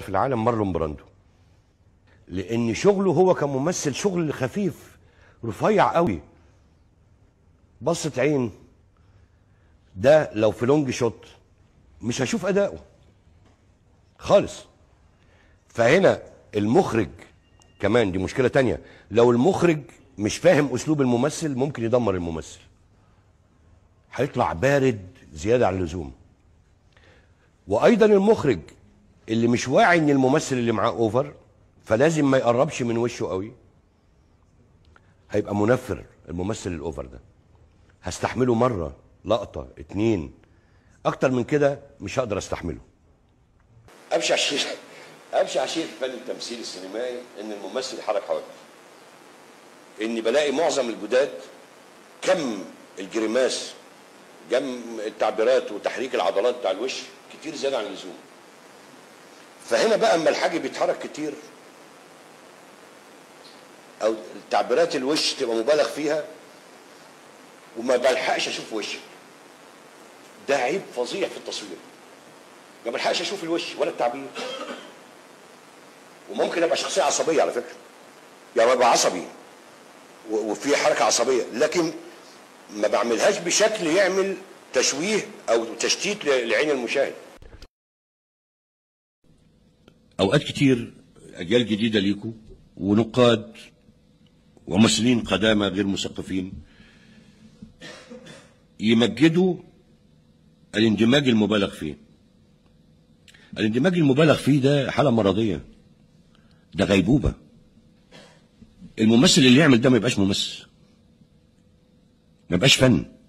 في العالم مارلون براندو لان شغله هو كممثل شغل خفيف رفيع قوي بصة عين ده لو في لونج شوت مش هشوف اداؤه خالص فهنا المخرج كمان دي مشكلة تانية لو المخرج مش فاهم اسلوب الممثل ممكن يدمر الممثل هيطلع بارد زيادة عن اللزوم وايضا المخرج اللي مش واعي ان الممثل اللي معاه اوفر فلازم ما يقربش من وشه قوي هيبقى منفر الممثل الاوفر ده هستحمله مره لقطه اتنين اكتر من كده مش هقدر استحمله ابشع شيء ابشع شيء في فن التمثيل السينمائي ان الممثل يحرك حواجبه اني بلاقي معظم الجداد كم الجريماس جم التعبيرات وتحريك العضلات بتاع الوش كتير زياده عن اللزوم فهنا بقى اما الحاجب بيتحرك كتير او تعبيرات الوش تبقى مبالغ فيها وما بلحقش اشوف وشك ده عيب فظيع في التصوير ما بلحقش اشوف الوش ولا التعبير وممكن ابقى شخصيه عصبيه على فكره يعني ابقى عصبي و- وفي حركه عصبيه لكن ما بعملهاش بشكل يعمل تشويه او تشتيت ل- لعين المشاهد اوقات كتير اجيال جديده ليكوا ونقاد وممثلين قدامى غير مثقفين يمجدوا الاندماج المبالغ فيه الاندماج المبالغ فيه ده حاله مرضيه ده غيبوبه الممثل اللي يعمل ده ما يبقاش ممثل ما يبقاش فن